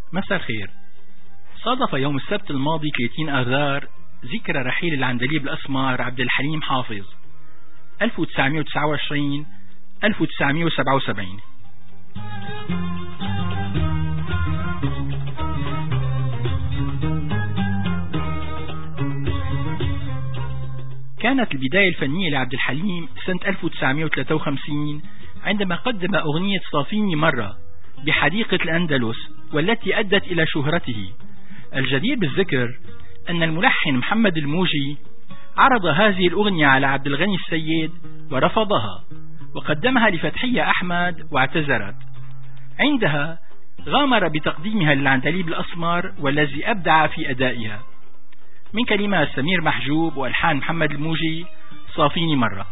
مساء الخير صادف يوم السبت الماضي 30 آذار ذكرى رحيل العندليب الأسمر عبد الحليم حافظ 1929 1977 كانت البداية الفنية لعبد الحليم سنة 1953 عندما قدم أغنية صافيني مرة بحديقة الأندلس والتي أدت إلى شهرته الجدير بالذكر أن الملحن محمد الموجي عرض هذه الأغنية على عبد الغني السيد ورفضها وقدمها لفتحية أحمد واعتذرت عندها غامر بتقديمها للعندليب الأسمر والذي أبدع في أدائها من كلمات سمير محجوب وألحان محمد الموجي صافيني مرة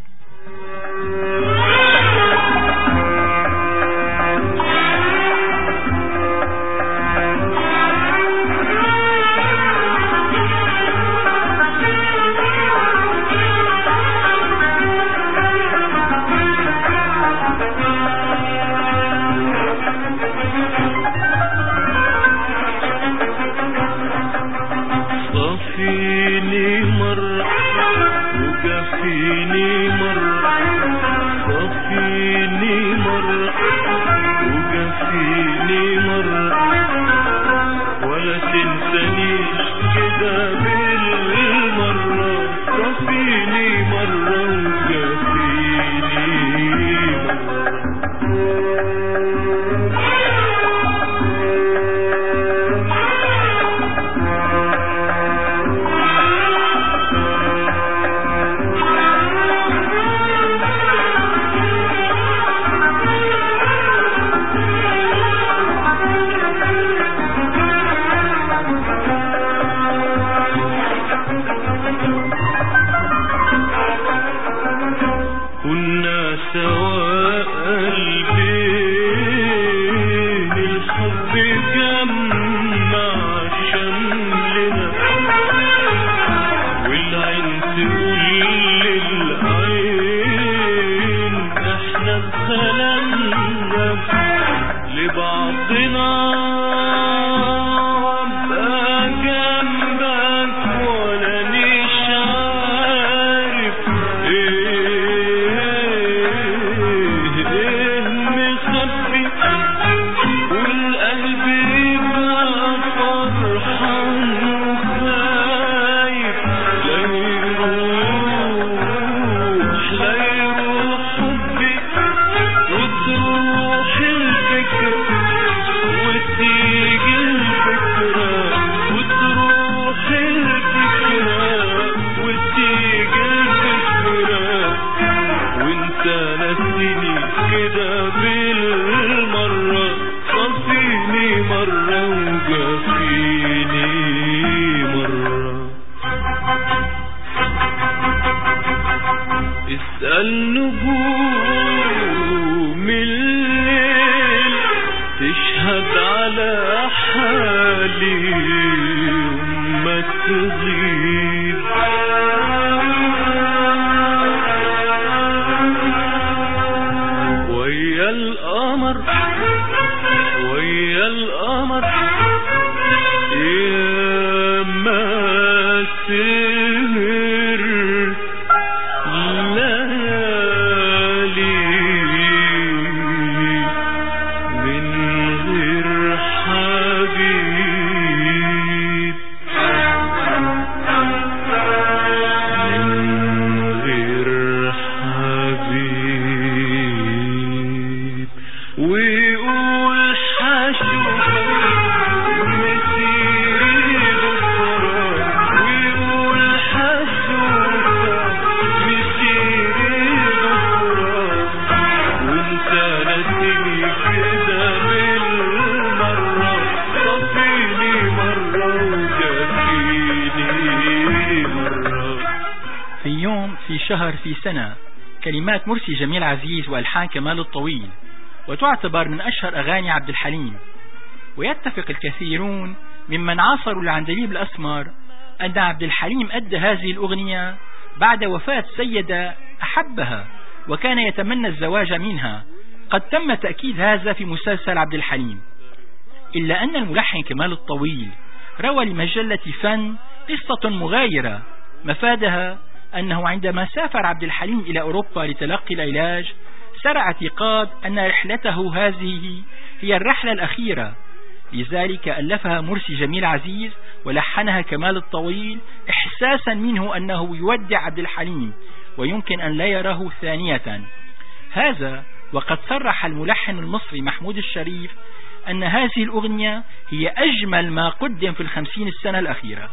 شهر في سنة كلمات مرسي جميل عزيز وألحان كمال الطويل وتعتبر من أشهر أغاني عبد الحليم ويتفق الكثيرون ممن عاصروا العندليب الأسمر أن عبد الحليم أدى هذه الأغنية بعد وفاة سيدة أحبها وكان يتمنى الزواج منها قد تم تأكيد هذا في مسلسل عبد الحليم إلا أن الملحن كمال الطويل روى لمجلة فن قصة مغايرة مفادها أنه عندما سافر عبد الحليم إلى أوروبا لتلقي العلاج سرع اعتقاد أن رحلته هذه هي الرحلة الأخيرة لذلك ألفها مرسي جميل عزيز ولحنها كمال الطويل إحساسا منه أنه يودع عبد الحليم ويمكن أن لا يراه ثانية هذا وقد صرح الملحن المصري محمود الشريف أن هذه الأغنية هي أجمل ما قدم في الخمسين السنة الأخيرة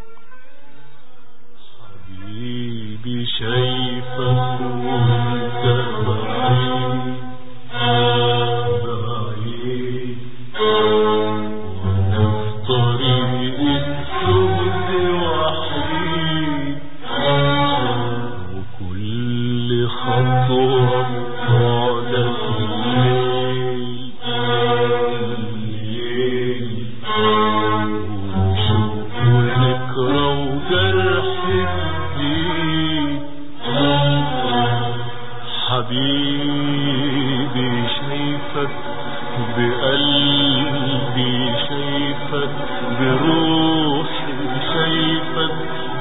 حبيبي شايفك وانت بعيد بعيد وانا في طريق السود وحيد وكل خطوة بعدك الليل الليل وشوق وذكرى وجرح جديد حبيبي شايفك بقلبي شايفك بروحي شايفك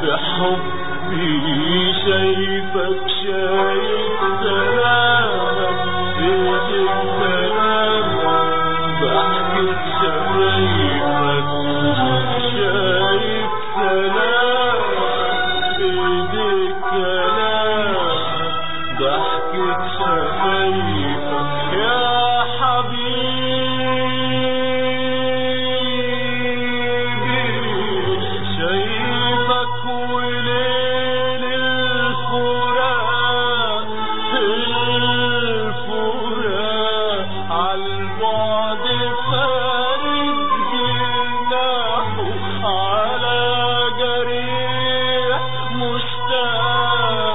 بحبي شايفك شايف سلامك ايدك سلامك ضحكة شفايفك شايف سلامك ايدك كلامك ضحكة شفايفك يا حبيبي شايفك وليل الفراق الفراق عالبعد فارد جناحه على جريح مشتاق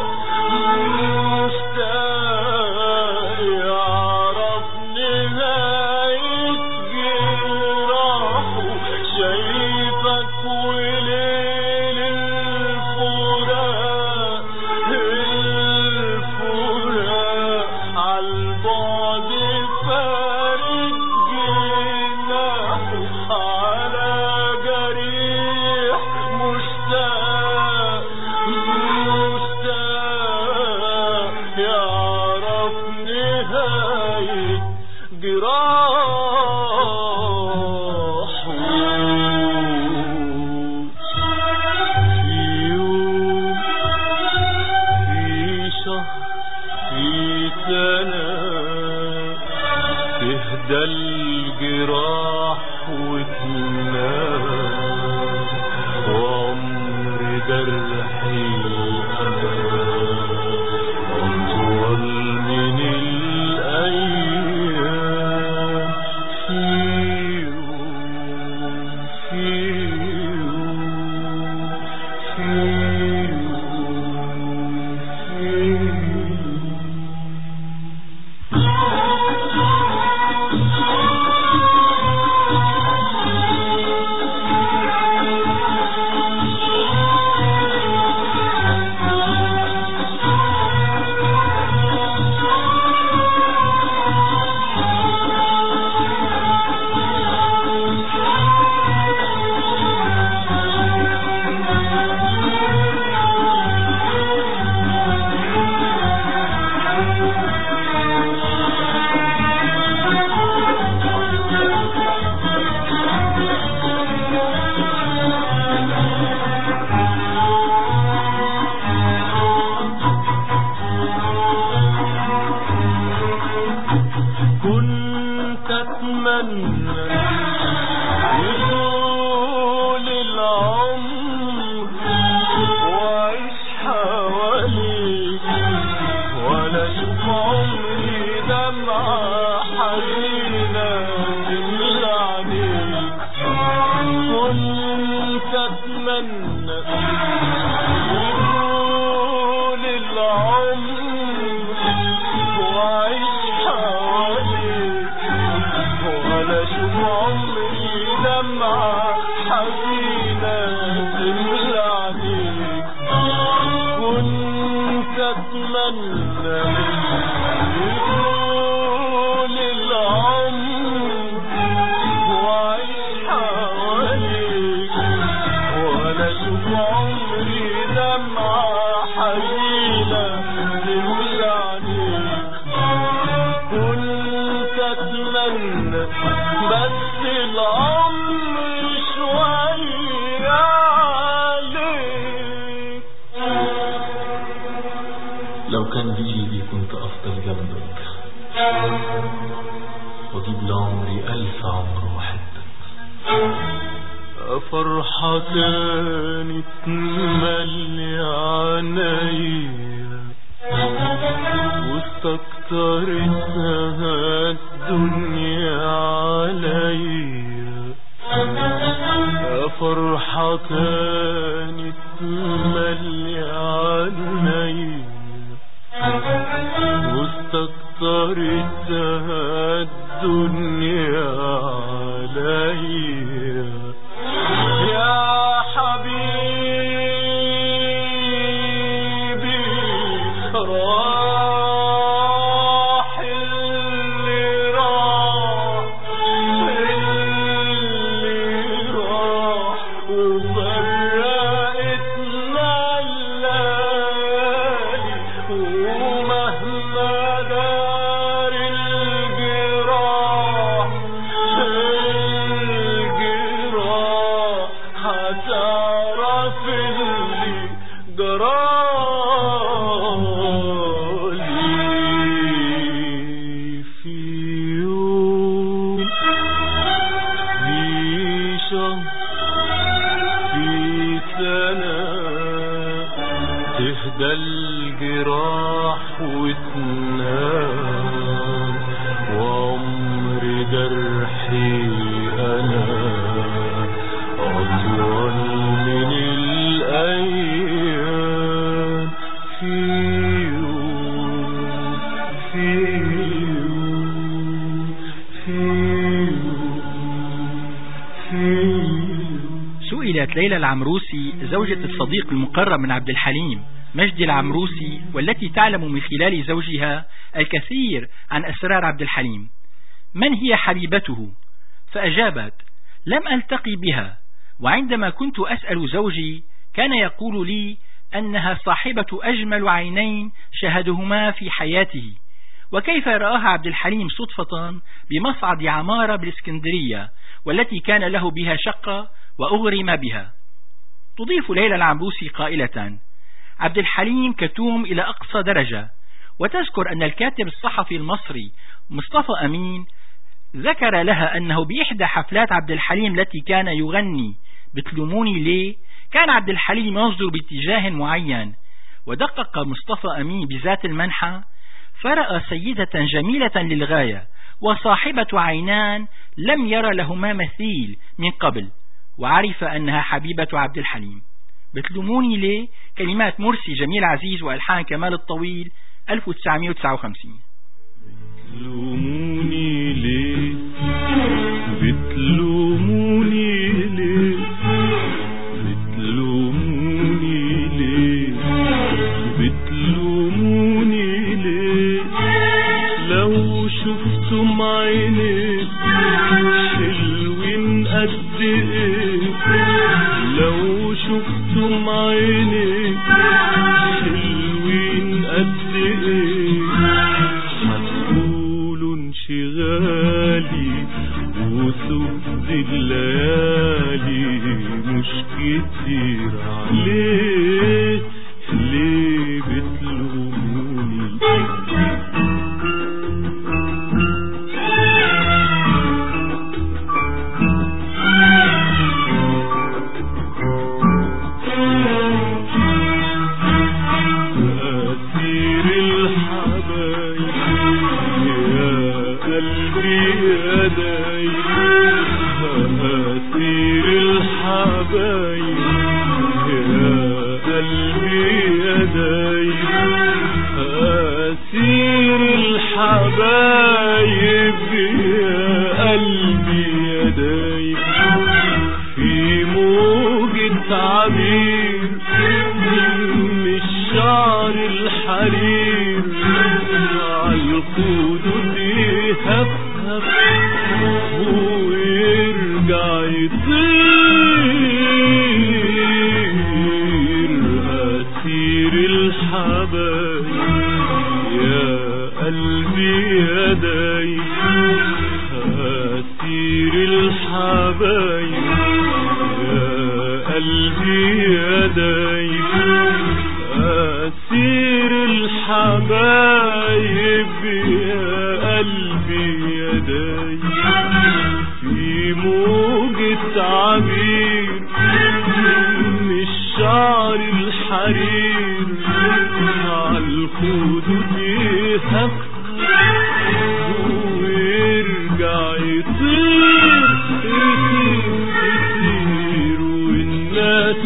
مشتاق يعرف نهاية جراحه شايفك وليل الفراق الفراق عالبعد فارد جناحه على جريح مشتاق مشتاق يعرف نهاية جراحه في يوم في شهر في سنة تهدى الجراح وتنام وعمر جرحي أنا أطول من الأيام في يوم في يوم في يوم في يوم كنت اتمنى يطول العمر واعيش حواليك ولا اشوف عمري دمعة حزينة تملى عليك كنت اتمنى يطول العمر واعيش حواليك ولا اشوف عمري دمعة حزينة تملى عليك كنت اتمنى يطول العمر بس العمر شوية عليك لو كان بإيدي كنت أفضل جنبك وأجيب لعمري ألف عمر وحدك فرحة كانت تملي عينيا واستكترتها الدنيا عليا فرحة كانت تملي عينيا واستكترتها الدنيا عليا يا حبيبي راح اللي راح اللي راح وفرقتنا الليالي ومهما دار الجراح الجراح هتعرف اللي جرالي في يوم في شهر في سنة تهدى الجراح وتنام وعمر جرحي أنا أطول من الأيام في يوم في يوم في يوم في يوم سئلت ليلى العمروسي زوجة الصديق المقرب من عبد الحليم مجدي العمروسي والتي تعلم من خلال زوجها الكثير عن أسرار عبد الحليم من هي حبيبته فأجابت لم ألتقي بها وعندما كنت أسأل زوجي كان يقول لي أنها صاحبة أجمل عينين شهدهما في حياته وكيف رآها عبد الحليم صدفة بمصعد عمارة بالإسكندرية والتي كان له بها شقة وأغرم بها تضيف ليلى العمروسي قائلة عبد الحليم كتوم إلى أقصى درجة وتذكر أن الكاتب الصحفي المصري مصطفى أمين ذكر لها أنه بإحدى حفلات عبد الحليم التي كان يغني بتلوموني ليه كان عبد الحليم ينظر باتجاه معين ودقق مصطفى أمين بذات المنحى فرأى سيدة جميلة للغاية وصاحبة عينان لم ير لهما مثيل من قبل وعرف أنها حبيبة عبد الحليم بتلوموني ليه كلمات مرسي جميل عزيز وألحان كمال الطويل 1959 بتلوموني ليه بتلوموني ليه بتلوموني ليه بتلوموني ليه لو شفتم عيني حلوين قد ايه لو شفتم عيني حلوين قد ايه هتقولوا انشغالي وسود الليالي مش كتير عليه ليه بتلوموني أسير الحبايب يا قلبي يا دايب أسير الحبايب يا قلبي يا دايب أسير الحبايب يا قلبي يا دايب في موجة عبير من الشعر الحرير عالخدود يهفهف ويرجع يطير أسير الحبايب الحبايب يا قلبي يا دايب أسير الحبايب يا قلبي يا دايب أسير الحبايب يا قلبي يا دايب في موجة عبير من الشعر الحرير عالخدود يهف ويرجع يطير يطير يطير والناس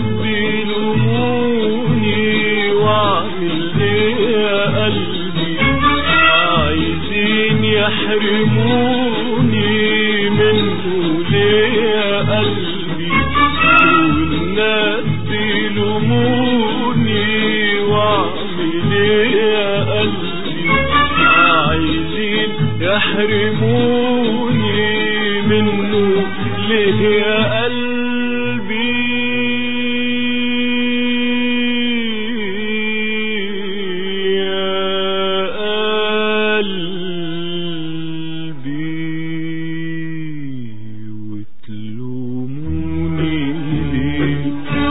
بيلوموني واعمل ايه يا قلبي عايزين يحرموني منه ليه يا قلبي والناس بيلوموني واعمل ايه يا قلبي عايزين يحرموني منه ليه يا قلبي يا قلبي وتلوموني ليه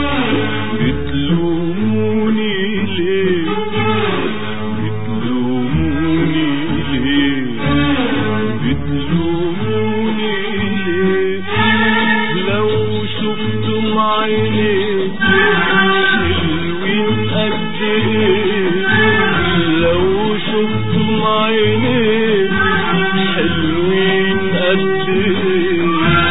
بتلوموني ليه بتلوموني ليه بتلوموني ليه لو شفتم عينيك حلوين قد ايه لو شفتم عينيك حلوين قد ايه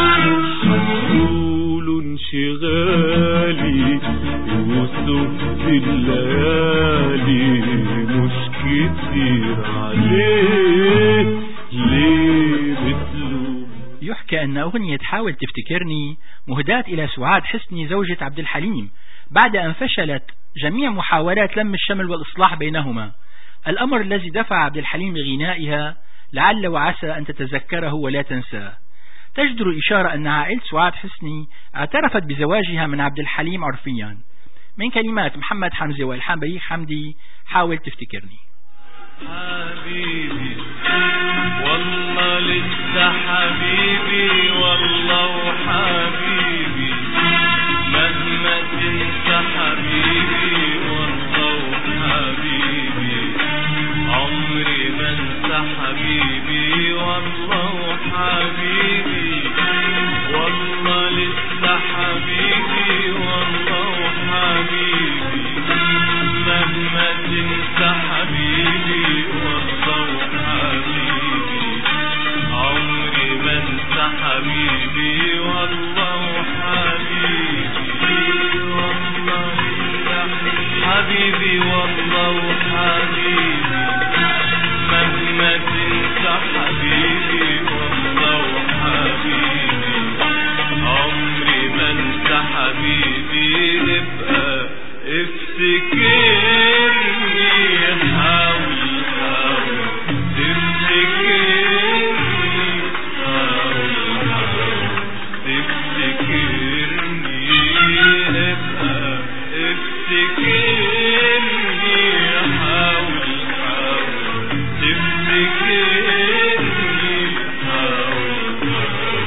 هتقولوا انشغالي يوسف في الليالي مش كتير عليه ليه بتلوم يحكى أن أغنية حاول تفتكرني مهداة إلى سعاد حسني زوجة عبد الحليم بعد أن فشلت جميع محاولات لم الشمل والإصلاح بينهما الأمر الذي دفع عبد الحليم لغنائها لعل وعسى أن تتذكره ولا تنساه تجدر الإشارة أن عائلة سعاد حسني اعترفت بزواجها من عبد الحليم عرفيا من كلمات محمد حمزة والحان بليغ حمدي حاول تفتكرني حبيبي والله لسه حبيبي والله وحبيبي مهما تنسى حبيبي والله وحبيبي عمري ما انسى حبيبي والله وحبيبي والله لسه حبيبي والله وحبيبي مهما تنسى حبيبي والله وحبيبي عمري ما انسى حبيبي والله وحبيبي والله حبيبي والله وحبيبي مهما تنسى حبيبي والله وحبيبي عمري ما انسى حبيبي ابقى افتكرني حاول حاول تفتكرني حاول حاول تفتكرني ابقى افتكرني حاول حاول تفتكرني حاول حاول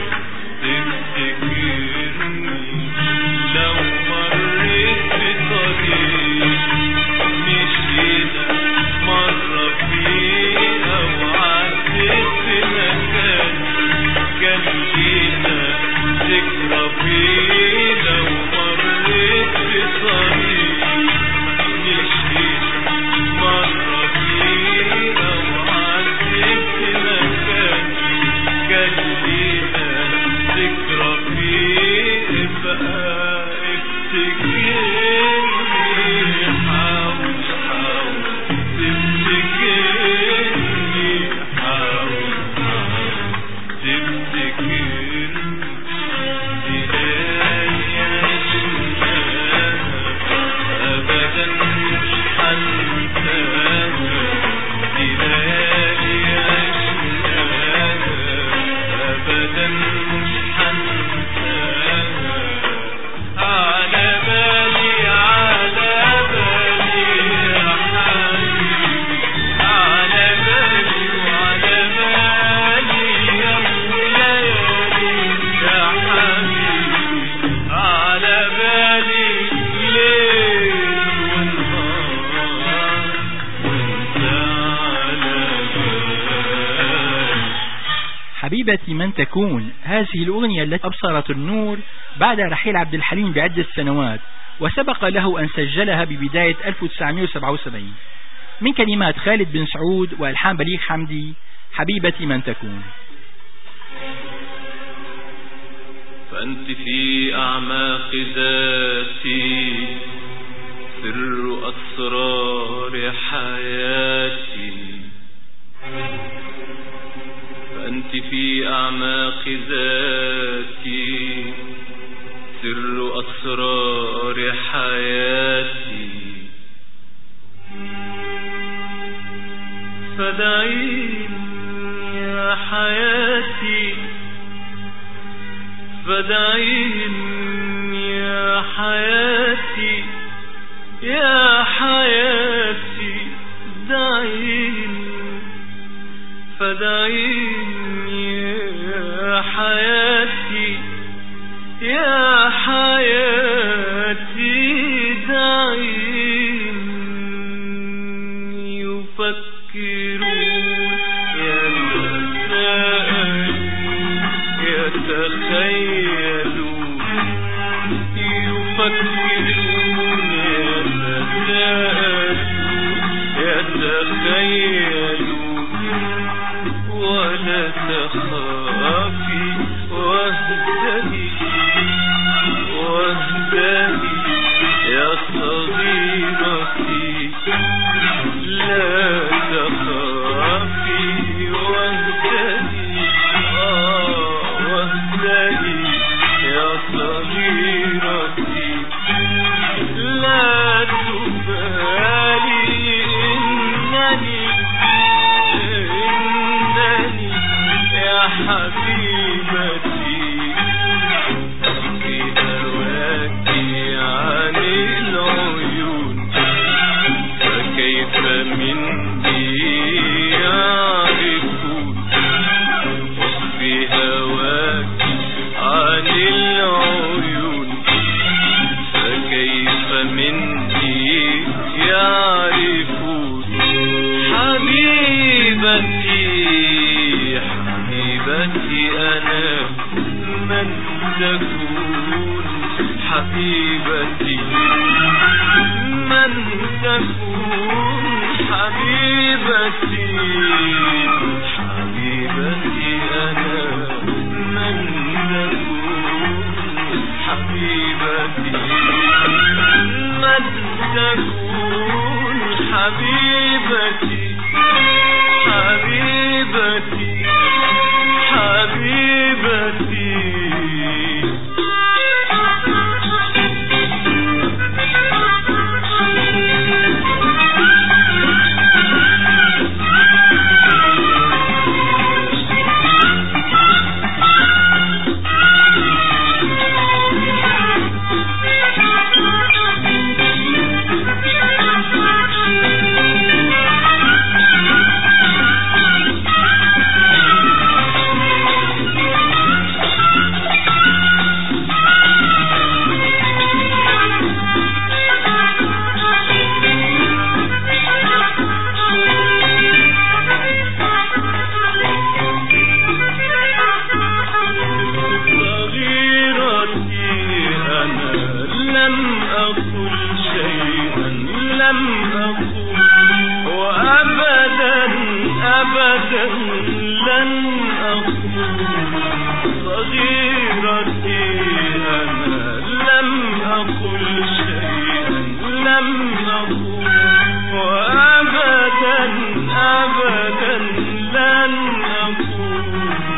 تفتكرني لو مريت بطريق مشينا مرة فيه أو عديت في مكان كان لينا ذكرى فيه لو مريت بطريق مشينا مرة فيه أو عديت في مكان كان لينا ذكرى فيه بقى افتكرني حاول حاول تفتكرني حاول حاول تفتكرني إلهي عشناها أبدا مش حنساها إلهي عشناها أبدا مش حنساها على بالي على بالي يا حبيبتي من تكون هذه الأغنية التي أبصرت النور بعد رحيل عبد الحليم بعدة سنوات وسبق له أن سجلها ببداية 1977 من كلمات خالد بن سعود وألحان بليغ حمدي حبيبتي من تكون فأنت في أعماق ذاتي سر أسرار حياتي فأنت في أعماق ذاتي سر أسرار حياتي فدعيني يا حياتي فدعيني يا حياتي يا حياتي دعيني فدعيني يا حياتي يا حياتي دعيني يفكرون يتخيلون يفكرون يتخيلون ولا تخافي واهدئي واهدئي يا صغيرتي لا تخافي واهدئي آه واهدئي يا صغيرتي لا تبالي إنني إنني يا حبيبتي في هواك عن العيون فكيف مني يعرفون وفي هواك عن العيون فكيف مني يعرفون حبيبتي حبيبتي أنا من تكون حبيبتي من تكون حبيبتي حبيبتي أنا من تكون حبيبتي من تكون حبيبتي حبيبتي حبيبتي صغيرتي أنا لم أقل شيئا لم أقل وأبدا أبدا لن أقول صغيرتي أنا لم أقل شيئا لم أقل وأبدا أبدا لن أقول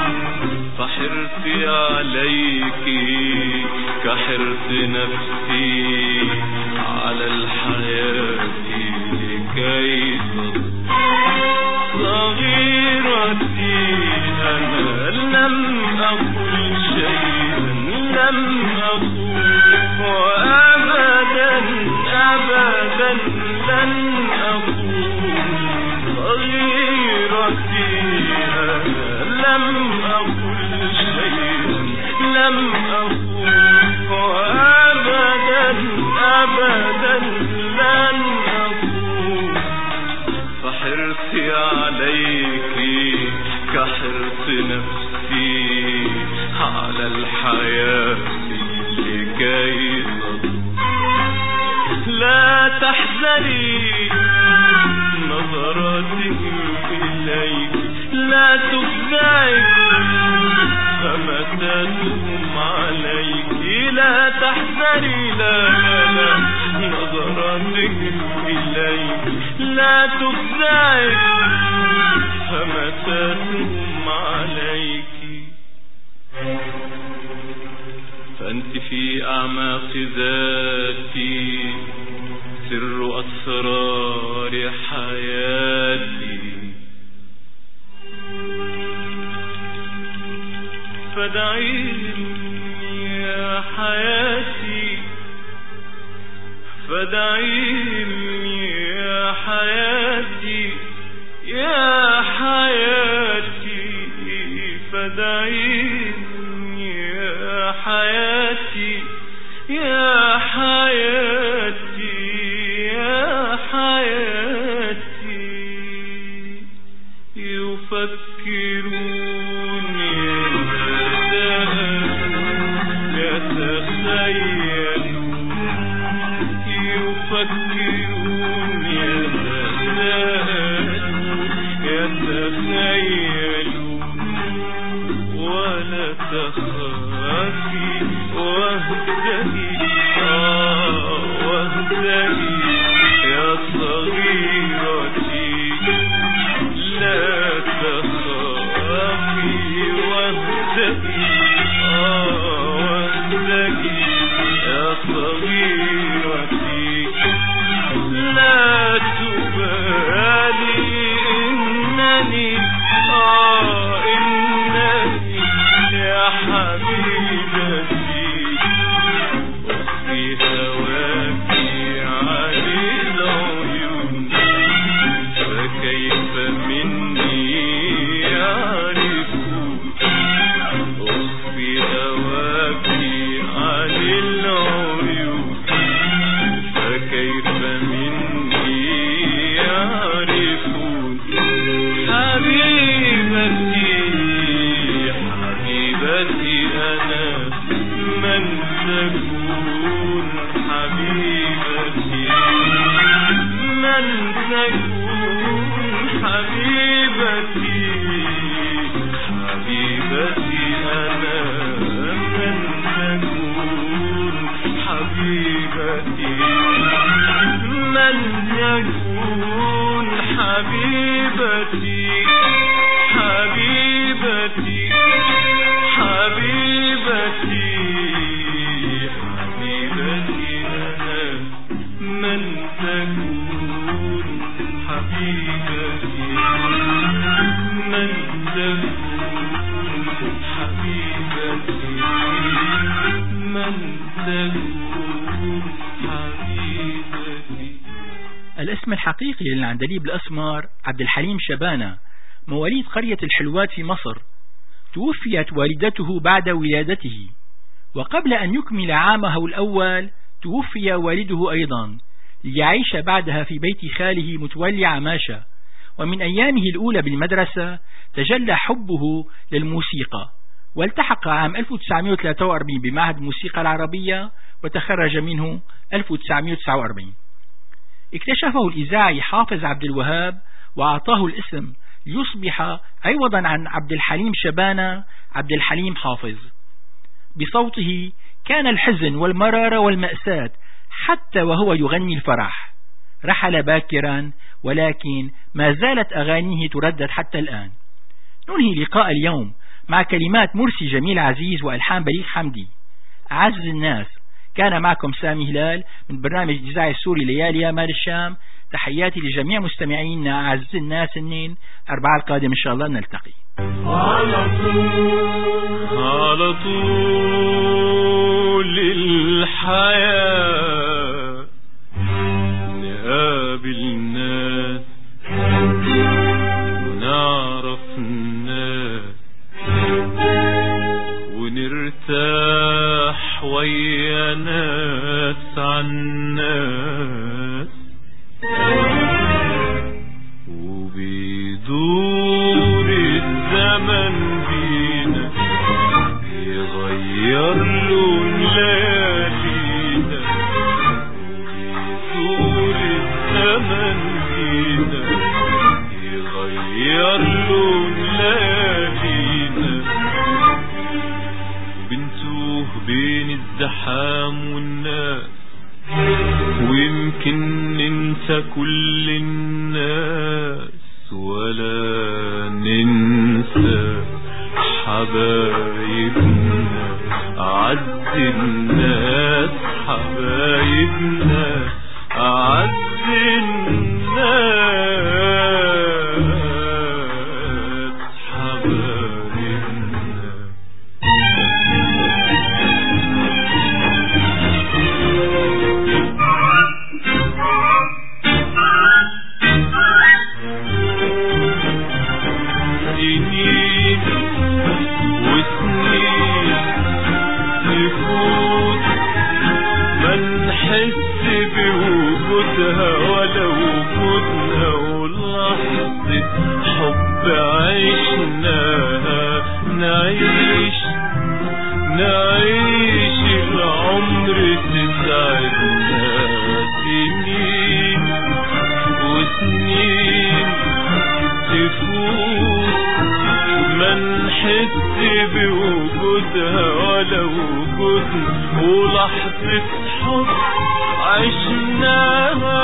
فحرصي عليك كحرص نفسي على الحياة لكي تضل صغيرتي أنا لم أقل شيئا لم أقل وأبدا أبدا لن أقول صغيرتي أنا لم أقل شيئا لم أقل وأبدا أبدا لن أقول فحرصي عليك كحرص نفسي فيه على الحياة اللي جاي لا تحزني نظراتهم إليك لا تفزعك فمساتهم عليك لا تحزني لا لا لا نظراتهم إليك لا تفزعك فمساتهم عليك فأنت في أعماق ذاتي سر أسرار حياتي فدعيني يا حياتي فدعيني يا حياتي يا حياتي فدعيني يا حياتي يا حياتي يا حياتي يفكرون يتخيلون يفكرون يتساءلون يتخيلون ولا تخافي واهدئي آه واهدئي يا صغيرتي لا تخافي واهدئي آه واهدئي يا صغيرتي لا تبالي إنني آه إنني يا حبيبتي وفي هواك عن العيون فكيف مني يعرفون أخفي هواك عن العيون فكيف مني يعرفون حبيبتي حبيبتي أنا من تكون حبيبتي من تكون حبيبتي حبيبتي أنا من تكون حبيبتي من يكون حبيبتي حبيبتي حبيبتي حبيبتي أنا من تكون حبيبتي من تكون حبيبتي من تكون حبيبتي الاسم الحقيقي للعندليب الأسمر عبد الحليم شبانة مواليد قرية الحلوات في مصر توفيت والدته بعد ولادته وقبل أن يكمل عامه الأول توفي والده أيضا ليعيش بعدها في بيت خاله متولي عماشة ومن أيامه الأولى بالمدرسة تجلى حبه للموسيقى والتحق عام 1943 بمعهد الموسيقى العربية وتخرج منه 1949 اكتشفه الإذاعي حافظ عبد الوهاب وأعطاه الاسم ليصبح عوضا عن عبد الحليم شبانة عبد الحليم حافظ بصوته كان الحزن والمرارة والمأساة حتى وهو يغني الفرح رحل باكرا ولكن ما زالت أغانيه تردد حتى الآن ننهي لقاء اليوم مع كلمات مرسي جميل عزيز وألحان بليغ حمدي أعز الناس كان معكم سامي هلال من برنامج الإذاعي السوري ليالي يا مال الشام تحياتي لجميع مستمعينا أعز الناس النين أربعة القادم إن شاء الله نلتقي على طول على طول الحياة نقابل الناس ونعرف الناس ونرتاح ويا ناس عن ناس وبيدور الزمن بينا غير لون ليالينا وبنتوه بين الزحام والناس ويمكن ننسى كل الناس ولا ننسى حبايبنا أعز الناس حبايبنا أعز الناس حبايبنا سنين وسنين تفوت ما نحس بوجودها ولا وجودنا ولحظة حب عشناها نعيش نعيش العمر تسعدنا سنين وسنين تفوت ما نحس بوجودها ولا وجودنا ولحظة حب عشناها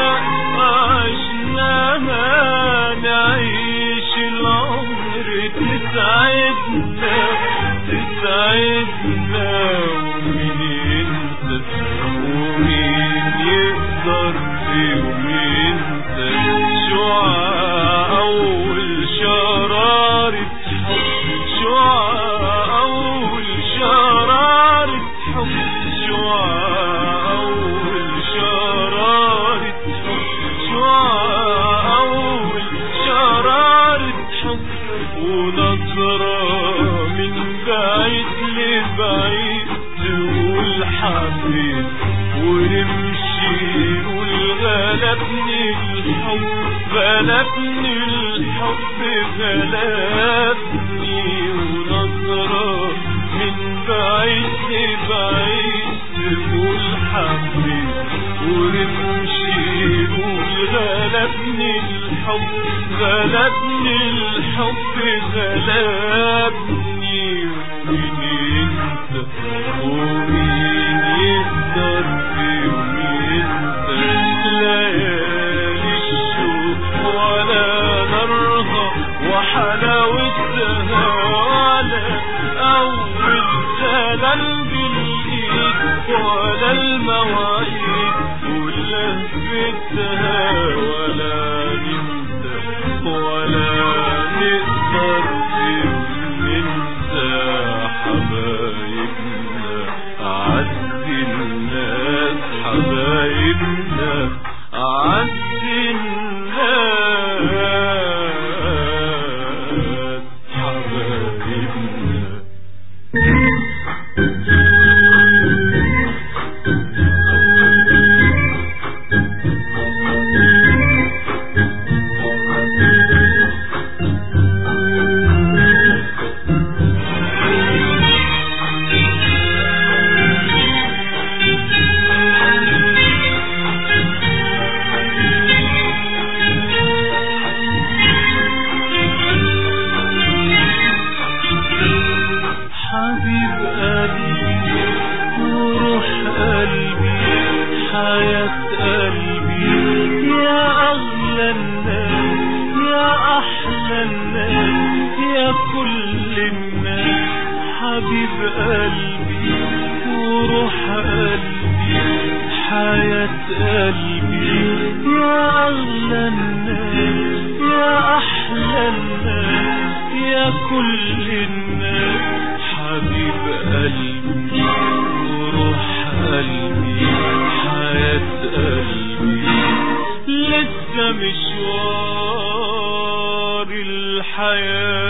عشناها نعيش العمر تسعدنا تسعدنا ومين ينسى ومين يقدر في يوم ينسى شعاع أول شرارة حب شعاع أول شرارة حب شعاع أول شرارة حب شعاع أول شرارة حب ونظرة من بعيد لبعيد تقول حبيب ونمشي نقول غلبني الحب غلبني الحب غلبني ونظرة من بعيد لبعيد تقول حبيب ونمشي نقول غلبني الحب غلبني الحب غلبني ومين ينسى ومين يقدر في يوم ينسى ليالي الشوق ولا نارها وحلاوتها ولا أول سلام بالإيد ولا المواعيد ولهفتها ولا ننسى ولا نقدر في يوم ننسى حبايبنا أعز الناس حبايبنا أعز الناس حبايبنا حبيب قلبي وروح قلبي حياة قلبي يا أغلى الناس يا أحلى الناس يا كل الناس حبيب قلبي وروح قلبي حياة قلبي يا أغلى الناس يا أحلى الناس يا كل الناس حبيب قلبي وروح قلبي حياة قلبي لسه مشوار الحياة